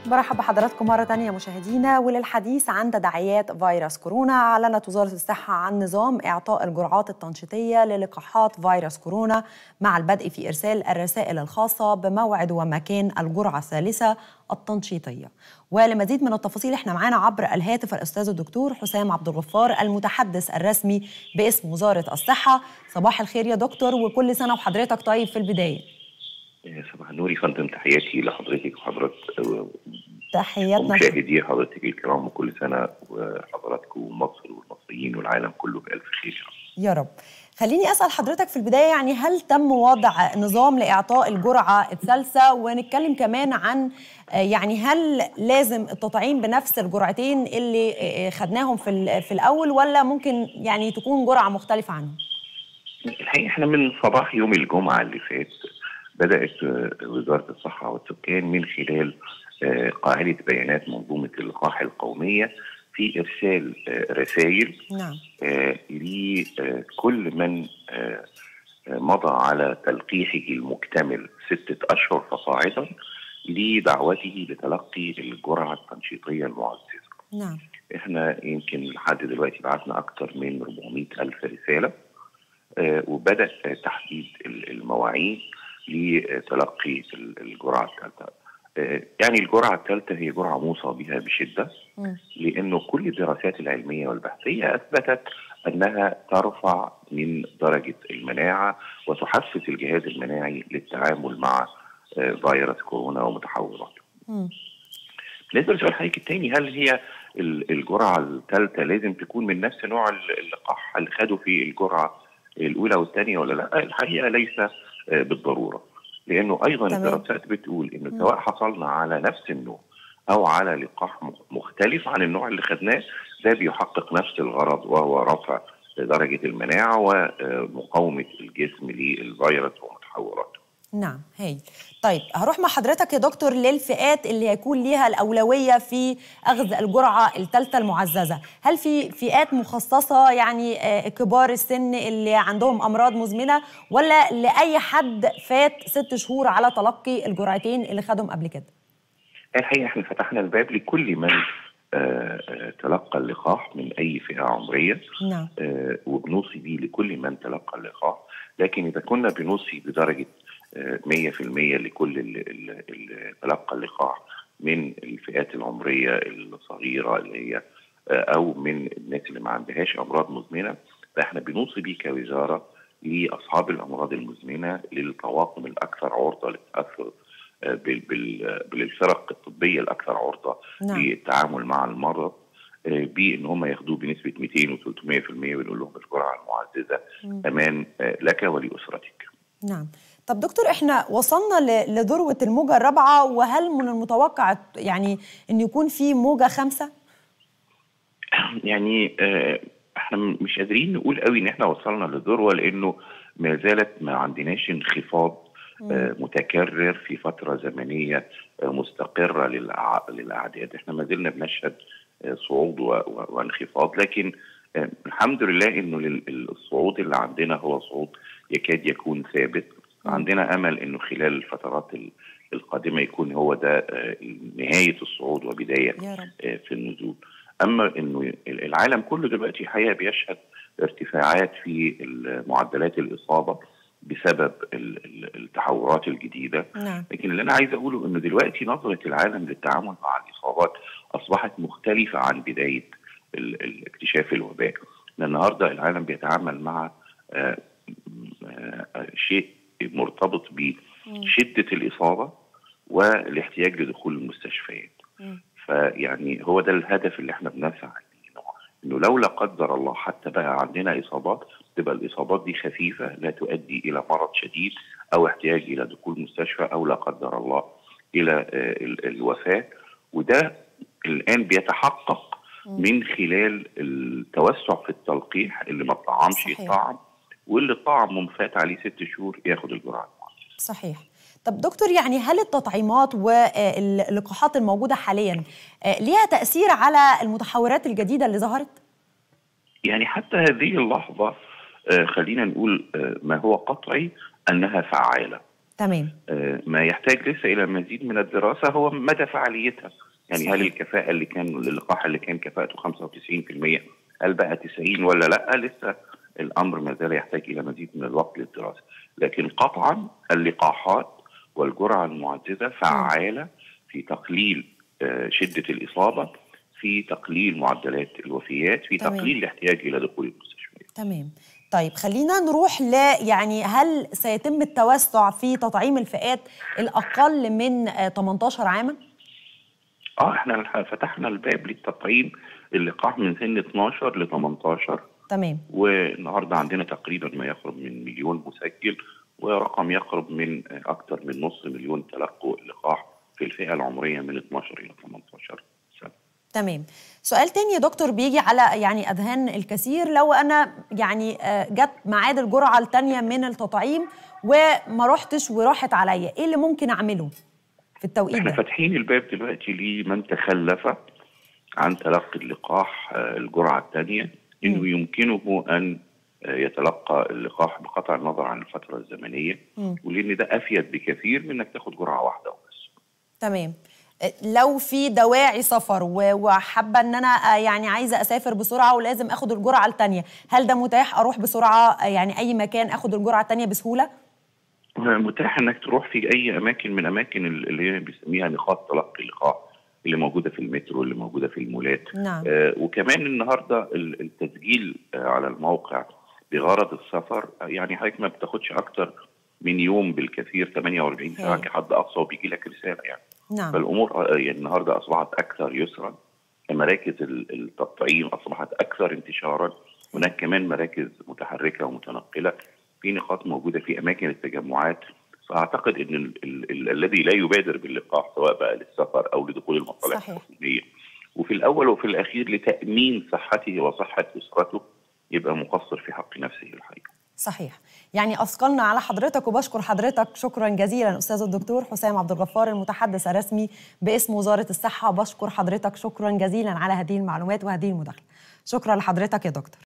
برحب بحضراتكم مرة تانية مشاهدينا وللحديث عن تداعيات فيروس كورونا أعلنت وزارة الصحة عن نظام إعطاء الجرعات التنشيطية للقاحات فيروس كورونا مع البدء في إرسال الرسائل الخاصة بموعد ومكان الجرعة الثالثة التنشيطية ولمزيد من التفاصيل احنا معانا عبر الهاتف الأستاذ الدكتور حسام عبد الغفار المتحدث الرسمي باسم وزارة الصحة صباح الخير يا دكتور وكل سنة وحضرتك طيب في البداية صباح النور يا فندم تحياتي لحضرتك وحضرتك تحياتنا ومشاهدي حضرتك الكرام وكل سنه وحضراتكم مصر والمصريين والعالم كله بالف خير يا رب خليني اسال حضرتك في البدايه يعني هل تم وضع نظام لاعطاء الجرعه الثالثه ونتكلم كمان عن يعني هل لازم التطعيم بنفس الجرعتين اللي خدناهم في في الاول ولا ممكن يعني تكون جرعه مختلفه عنهم؟ الحقيقه احنا من صباح يوم الجمعه اللي فات بدات وزاره الصحه والسكان من خلال قاعده بيانات منظومه اللقاح القوميه في ارسال رسائل نعم لكل من مضى على تلقيحه المكتمل ستة أشهر فصاعدا لدعوته لتلقي الجرعة التنشيطية المعززة نعم احنا يمكن لحد دلوقتي بعتنا أكثر من 400 ألف رسالة وبدأ تحديد المواعيد لتلقي الجرعة الثالثة يعني الجرعة الثالثة هي جرعة موصى بها بشدة لأنه كل الدراسات العلمية والبحثية أثبتت أنها ترفع من درجة المناعة وتحفز الجهاز المناعي للتعامل مع فيروس كورونا ومتحوراته. بالنسبة لسؤال حضرتك الثاني هل هي الجرعة الثالثة لازم تكون من نفس نوع اللقاح اللي خدوا في الجرعة الأولى والثانية ولا لا؟ الحقيقة ليس بالضرورة. لانه ايضا الدراسات بتقول انه سواء حصلنا على نفس النوع او على لقاح مختلف عن النوع اللي خدناه ده بيحقق نفس الغرض وهو رفع درجه المناعه ومقاومه الجسم للفيروس ومتحوراته. نعم هاي طيب هروح مع حضرتك يا دكتور للفئات اللي هيكون ليها الأولوية في أخذ الجرعة الثالثة المعززة هل في فئات مخصصة يعني كبار السن اللي عندهم أمراض مزمنة ولا لأي حد فات ست شهور على تلقي الجرعتين اللي خدهم قبل كده الحقيقة احنا فتحنا الباب لكل من تلقى اللقاح من أي فئة عمرية نعم. وبنوصي بيه لكل من تلقى اللقاح لكن إذا كنا بنوصي بدرجة 100% لكل اللي تلقى اللقاح من الفئات العمريه الصغيره اللي هي او من الناس اللي ما عندهاش امراض مزمنه فاحنا بنوصي بيه كوزاره لاصحاب الامراض المزمنه للطواقم الاكثر عرضه للتاثر بالفرق الطبيه الاكثر عرضه نعم. للتعامل مع المرض بان هم ياخدوه بنسبه 200 و300% ونقول لهم الجرعه المعززه امان لك ولاسرتك. نعم. طب دكتور احنا وصلنا لذروه الموجه الرابعه وهل من المتوقع يعني ان يكون في موجه خامسه؟ يعني احنا مش قادرين نقول قوي ان احنا وصلنا للذروه لانه ما زالت ما عندناش انخفاض متكرر في فتره زمنيه مستقره للاعداد احنا ما زلنا بنشهد صعود وانخفاض لكن الحمد لله انه الصعود اللي عندنا هو صعود يكاد يكون ثابت عندنا امل انه خلال الفترات القادمه يكون هو ده نهايه الصعود وبدايه في النزول اما انه العالم كله دلوقتي حقيقه بيشهد ارتفاعات في معدلات الاصابه بسبب التحورات الجديده نعم. لكن اللي انا عايز اقوله انه دلوقتي نظره العالم للتعامل مع الاصابات اصبحت مختلفه عن بدايه اكتشاف الوباء النهارده العالم بيتعامل مع آآ آآ شيء مرتبط بشده الاصابه والاحتياج لدخول المستشفيات فيعني هو ده الهدف اللي احنا بنسعى انه لو لا قدر الله حتى بقى عندنا اصابات تبقى الاصابات دي خفيفه لا تؤدي الى مرض شديد او احتياج الى دخول مستشفى او لا قدر الله الى الوفاه وده الان بيتحقق من خلال التوسع في التلقيح اللي ما طعمش يطعم واللي طعم ومفات عليه ست شهور ياخد الجرعه صحيح طب دكتور يعني هل التطعيمات واللقاحات الموجوده حاليا ليها تاثير على المتحورات الجديده اللي ظهرت؟ يعني حتى هذه اللحظه خلينا نقول ما هو قطعي انها فعاله تمام آه، ما يحتاج لسه الى مزيد من الدراسه هو مدى فعاليتها يعني هل صحيح. الكفاءه اللي كان اللقاح اللي كان كفاءته 95% هل بقى 90 ولا لا لسه الامر ما زال يحتاج الى مزيد من الوقت للدراسه لكن قطعا اللقاحات والجرعه المعززه فعاله في تقليل آه، شده الاصابه في تقليل معدلات الوفيات في تمام. تقليل الاحتياج الى دخول المستشفيات تمام طيب خلينا نروح ل يعني هل سيتم التوسع في تطعيم الفئات الاقل من آه، 18 عاما اه احنا الح- فتحنا الباب للتطعيم اللقاح من سن 12 ل 18 تمام والنهارده عندنا تقريبا ما يقرب من مليون مسجل ورقم يقرب من اكثر من نص مليون تلقوا اللقاح في الفئه العمريه من 12 الى 18 سنه. تمام سؤال تاني يا دكتور بيجي على يعني اذهان الكثير لو انا يعني آه، جت ميعاد الجرعه الثانيه من التطعيم وما رحتش وراحت عليا ايه اللي ممكن اعمله في التوقيت احنا ده فاتحين الباب دلوقتي لمن تخلف عن تلقي اللقاح آه، الجرعه الثانيه انه يمكنه ان آه، يتلقى اللقاح بقطع النظر عن الفتره الزمنيه مم. ولان ده افيد بكثير من انك تاخد جرعه واحده وبس. تمام آه، لو في دواعي سفر و- وحابه ان انا آه، يعني عايزه اسافر بسرعه ولازم اخد الجرعه الثانيه هل ده متاح اروح بسرعه آه، يعني اي مكان اخد الجرعه الثانيه بسهوله متاح انك تروح في اي اماكن من اماكن اللي هي بيسميها نقاط تلقي اللقاح اللي موجوده في المترو اللي موجوده في المولات نعم آه وكمان النهارده ال- التسجيل آه على الموقع بغرض السفر آه، يعني حضرتك ما بتاخدش اكتر من يوم بالكثير 48 ساعه هاي. كحد اقصى وبيجي لك رساله يعني نعم فالامور آه، يعني النهارده اصبحت اكثر يسرا مراكز ال- التطعيم اصبحت اكثر انتشارا هناك كمان مراكز متحركه ومتنقله في نقاط موجوده في اماكن التجمعات فاعتقد ان ال- ال- ال- الذي لا يبادر باللقاح سواء بقى للسفر او لدخول المصالح صحيح. الحكوميه وفي الاول وفي الاخير لتامين صحته وصحه اسرته يبقى مقصر في حق نفسه الحقيقه صحيح يعني اثقلنا على حضرتك وبشكر حضرتك شكرا جزيلا استاذ الدكتور حسام عبد الغفار المتحدث الرسمي باسم وزاره الصحه بشكر حضرتك شكرا جزيلا على هذه المعلومات وهذه المداخله شكرا لحضرتك يا دكتور